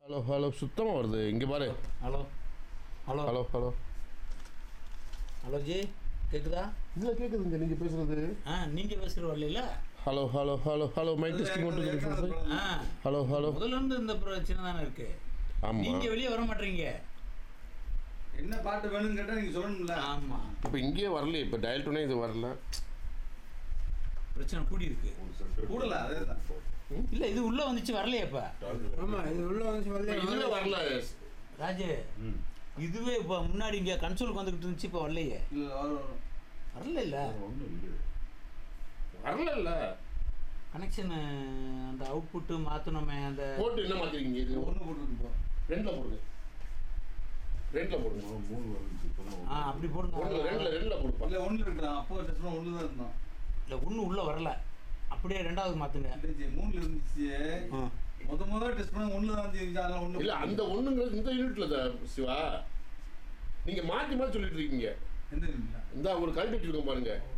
Hello hello சுத்தமாக வருது இங்கே பாரு hello hello hello hello hello ji கேக்குதா இதில் கேட்குதுங்க நீங்கள் பேசுகிறது ஆ நீங்கள் பேசுகிற வரல hello hello hello hello mic testing ஒன்று ஆ ஹலோ ஹலோ முதல்ல இருந்து இந்த பிரச்சனை தானே இருக்கு ஆமாம் நீங்க வெளியே வர மாட்டீங்க என்ன பாட்டு வேணும்னு கேட்டா நீங்க சொல்லணும்ல ஆமா இப்போ இங்கேயே வரல இப்போ டயல் டோனே இது வரல பிரச்சனை கூடி இருக்கு கூடல அதேதான் இல்ல இது உள்ள வந்துச்சு வரலையே இப்ப ஆமா இது உள்ள வந்து சொல்லி இதுவே வரல ராஜு இதுவே இப்ப முன்னாடி இங்க கன்சோலுக்கு வந்துகிட்டு இருந்துச்சு இப்ப வரலையே இல்ல வரும், வரும். வரல இல்ல வரல கனெக்ஷன் அந்த அவுட்புட்டு மாத்தணுமே அந்த போட்டு என்ன மாற்றிருக்கீங்க இது ஒண்ணு போட்டுருக்கு இப்போ. ரெண்டில் போடுங்க ரெண்டில் போடுங்க ஆ அப்படி ஒன்று போடுங்க ரெண்டில் ரெண்டில் போடுப்பா இல்ல ஒண்ணு இருக்கிறான் அப்போ டெஸ்ட் பண்ண ஒண்ணு தான் இருந்தோம் இல்ல ஒண்ணு உள்ள வரல அப்படியே ரெண்டாவது மாத்துங்க இருந்துச்சு மூணுல இருந்துச்சு முத முத டெஸ்ட் பண்ண ஒண்ணு தான் இருந்துச்சு அதெல்லாம் ஒண்ணு இல்லை அந்த ஒன்றுங்கிறது இந்த யூனிட்டில் தான் சிவா நீங்கள் மாற்றி மாற்றி சொல்லிட்டு இருக்கீங்க எந்த இல்ல இந்த ஒரு கழட்டி வச்சுருக்கோம் பாருங்க